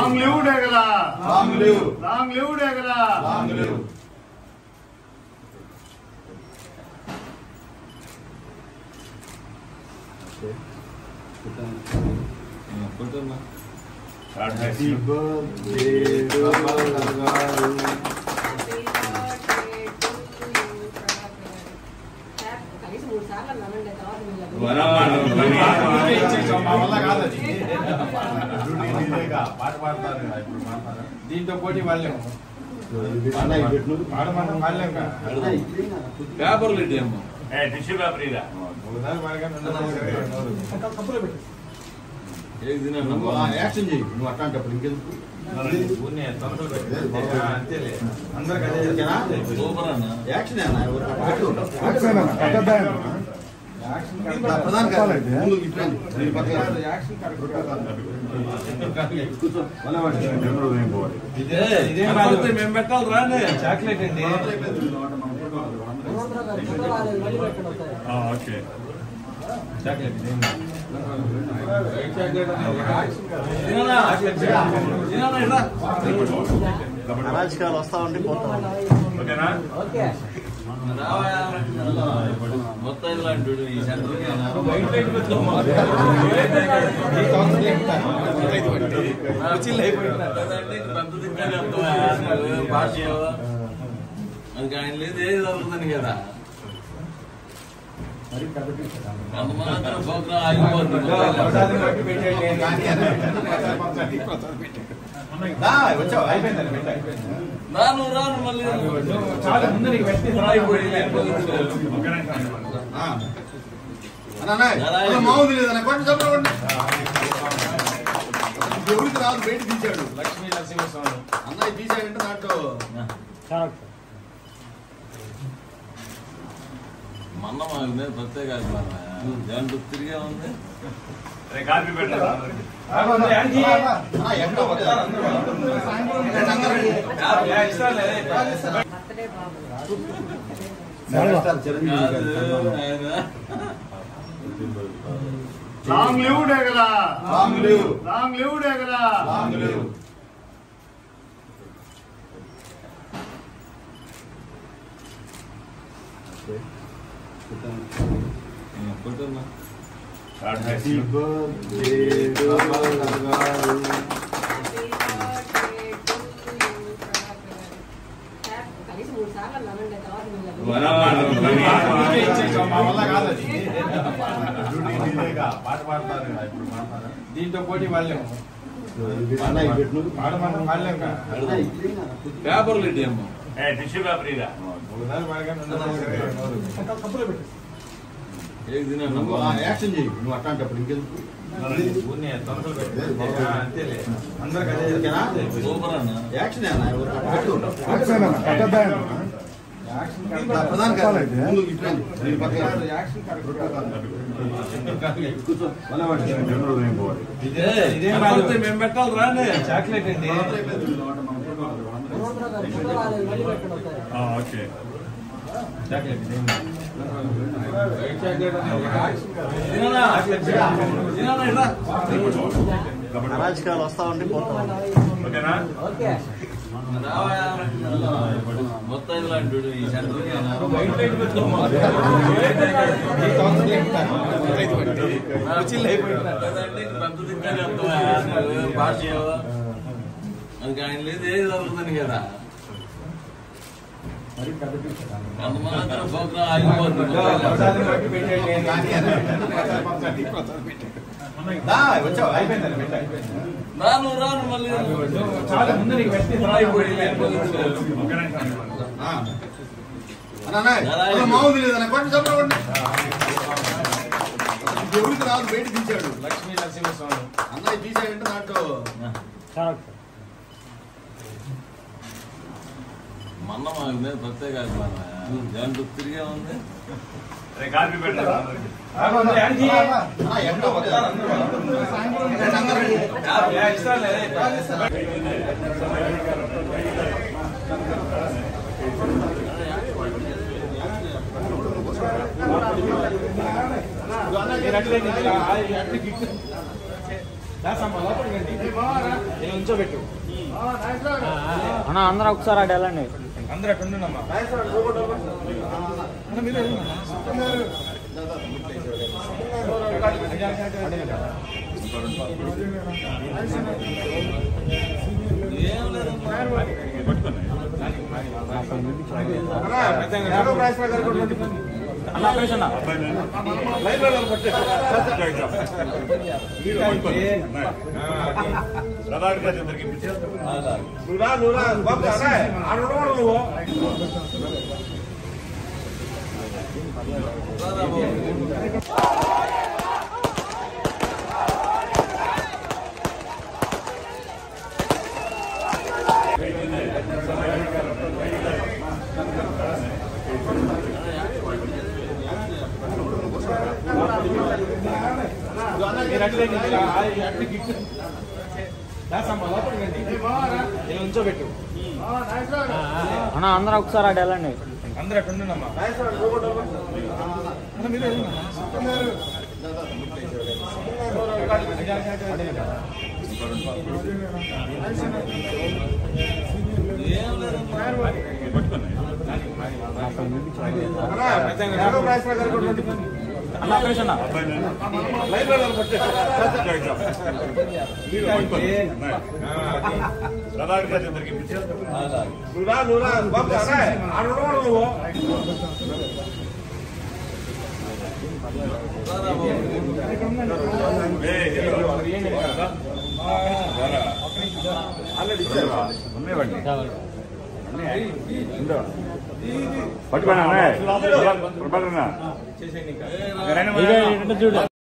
Long live Degara long live long live Degara long live happy birthday Prabhakar garu కనీసం మూడు సార్లు అన్నానండి తర్వాత వీళ్ళకి. మా వల్ల కాదు అది. డ్యూటీ మీదేగా. పాట పాడతారు కదా, ఇప్పుడు పాడతారా? దీంతో పోటీ వాళ్ళేమో అన్నయ్య పెట్టు. పాడమన్న వాళ్ళేం కాదు. పేపర్లు ఇటు ఏమో ఏ టిష్యూ పేపర్ ఇరా ఒకసారి పాడగానే రెండోసారి రెండోసారి. ఏది తిన్నా నువ్వు ఆ యాక్షన్ చేయి నువ్వు అట్లాంటప్పుడు ఇంకెందుకు ఊరినే తొందరగా పెట్టు. ఆ, అంతేలే అందరికి అదే ఓకేనా? సూపర్ అన్న యాక్షన్ అన్న ఎవరు పెట్టు. యాక్షన్ నా ప్రధాన కార్యదర్శి. ముందు ఇటు రండి. నేను పక్కన కాదు, యాక్షన్ కరెక్ట్ కూర్చో. మళ్ళీ వాడు ఇదే ఇదేం కాదు కాకపోతే మేము పెట్టాలి రాండి చాక్లెట్ అండి మళ్ళీ పెట్టండి ఒకసారి. ఓకే చాక్లెట్ ఇదేం కాదు. తిననా? తిననా ఇట్రా? అరాజకాలు వస్తా ఉండి పోతా ఉంటాయి. ఓకేనా ఓకే రావయ్యా. మొత్తం ఇలాంటి వాడు ఈ సెంటర్కి ఈ సంవత్సరం ఎక్కుతారు. కుర్చీలు అయిపోయినారు. పెద్దంటే పెద్ద దిక్కనే వస్తావా? నువ్వు భాష ఏవో. అది ఆయన లేదు ఏది జరుగుతుంది కదా అంత మాత్రం ప్రోగ్రాం ఆగిపోతుంది ప్రసాదం బట్టి పెట్టేయండి. దా, వచ్చావా? అయిపోయిందండి, పెట్టు, అయిపోయింది. రాను రాను మళ్ళీ నువ్వు చాలా ముందు నీకు పెట్టి అయిపోయి లేకపోతే ఆ. అన్న, అన్న, అన్న, మామూలు లేదన్న కొట్టి చెప్పండి ఎవరికి రాదు బయట తీశాడు లక్ష్మీ నరసింహస్వామి అన్నయ్య తీసాడంటే దాంట్లో మొన్న మాకు మీద ప్రత్యేక దాంట్లో తిరిగే ఉంది రే కాఫీ పెట్టారు ఆగండి, యాంటీ. ఆ, ఎక్కడ వస్తారు అందరూ. యా, ఇస్తాలే. బర్త్డే బాబు మెగాస్టార్ చిరంజీవి గారి కాదు, సన్మానం. ఆయన long live Degara long live long live Degara long live పుట్టున్నా. హ్యాపీ బర్త్డే ప్రభాకర్ గారు కనీసం మూడు సార్లు అన్నానండి తర్వాత వీళ్ళకి. ఊరికే ఇచ్చేసాం, మా వల్ల కాదు అది. డ్యూటీ మీదేగా. పాట పాడతారు కదా, ఇప్పుడు పాడతారా? దీంతో పోటీ వాళ్ళేమో అన్నయ్య పెట్టు. పాడమన్న వాళ్ళేం కాదు. పేపర్లు ఇటు ఏమో ఏ టిష్యూ పేపర్ ఇరా ఒకసారి పాడగానే రెండోసారి రెండోసారి. ఏది తిన్నా నువ్వు ఆ యాక్షన్ చేయి నువ్వు అట్లాంటప్పుడు ఇంకెందుకు ఊరినే తొందరగా పెట్టు. ఆ, అంతేలే అందరికి అదే ఓకేనా? సూపర్ అన్న యాక్షన్ అన్న ఎవరు పెట్టు. యాక్షన్ నా కరెక్ట్ ప్రధాన కార్యదర్శి. ముందు ఇటు రండి. నేను పక్కన కాదు, యాక్షన్ కరెక్ట్ కూర్చో. మళ్ళీ వాడు ఇదే ఇదేం కాదు కాకపోతే మేము పెట్టాలి రాండి చాక్లెట్ అండి మళ్ళీ పెట్టండి ఒకసారి. ఓకే చాక్లెట్ ఇదేం కాదు. చాక్లెట్ అండి. Action correct. తిననా? తిననా ఇట్రా? అరాజకాలు వస్తా ఉండి పోతా ఉంటాయి. ఓకేనా ఓకే రావయ్యా. మొత్తం ఇలాంటి వాడు ఈ సెంటర్కి ఈ సంవత్సరం ఎక్కుతారు. కుర్చీలు అయిపోయినారు. పెద్దంటే పెద్ద దిక్కనే వస్తావా? నువ్వు భాష ఏవో. అది ఆయన లేదు ఏది జరుగుతుంది కదా అంత మాత్రం ప్రోగ్రాం ఆగిపోతుంది ప్రసాదం బట్టి పెట్టేయండి. దా, వచ్చావా? అయిపోయిందండి, పెట్టు, అయిపోయింది. రాను రాను మళ్ళీ నువ్వు చాలా ముందు నీకు పెట్టి అయిపోయి లేకపోతే ఆ. అన్న, అన్న, అన్న, మామూలు లేదన్న కొట్టి చెప్పండి ఎవరికి రాదు బయట తీశాడు లక్ష్మీ నరసింహస్వామి అన్నయ్య తీసాడంటే దాంట్లో మొన్న మాకు మీద ప్రత్యేక దాంట్లో తిరిగే ఉంది రే కాఫీ పెట్టారు ఆగండి, యాంటీ. ఆ, ఎక్కడ వస్తారు అందరూ. యా, ఇస్తాలే. మీరు అట్లే నిల్చో. ఆ, ఈ అట్లే గిట్టు. ఉంచోబెట్టు అన్న అందరూ ఒకసారి అటు వెళ్ళండి అందరూ అక్కడ ఉండండమ్మా అన్న, మీరు వెళ్ళండి. ఏం లేదు అన్న అక్కడ అన్న ప్రభాకర్ గారి అందరికి ఇప్పించారు నువ్వు రా, నువ్వు రా. బాబు, అరే, ఆడ ఉండకూడదు నువ్వు మీరు అట్లే నిల్చో. ఆ, అట్లే గిట్టు. దాసమ్మ, లోపలికి రండి. ఇలా ఉంచోబెట్టు అన్న అందరూ ఒకసారి అటు వెళ్ళండి అందరూ అక్కడ ఉండండమ్మా అన్న, మీరు వెళ్ళండి. ఏం లేదు అన్న అక్కడ అన్న ప్రభాకర్ గారి అందరికి ఇప్పించారు నువ్వు రా, నువ్వు రా. బాబు, అరే, ఆడ ఉండకూడదు నువ్వు పట్టుకున్నా ప్రభాకర్ చేసేయండి ఇంకా ఇదే ఇటు చూడు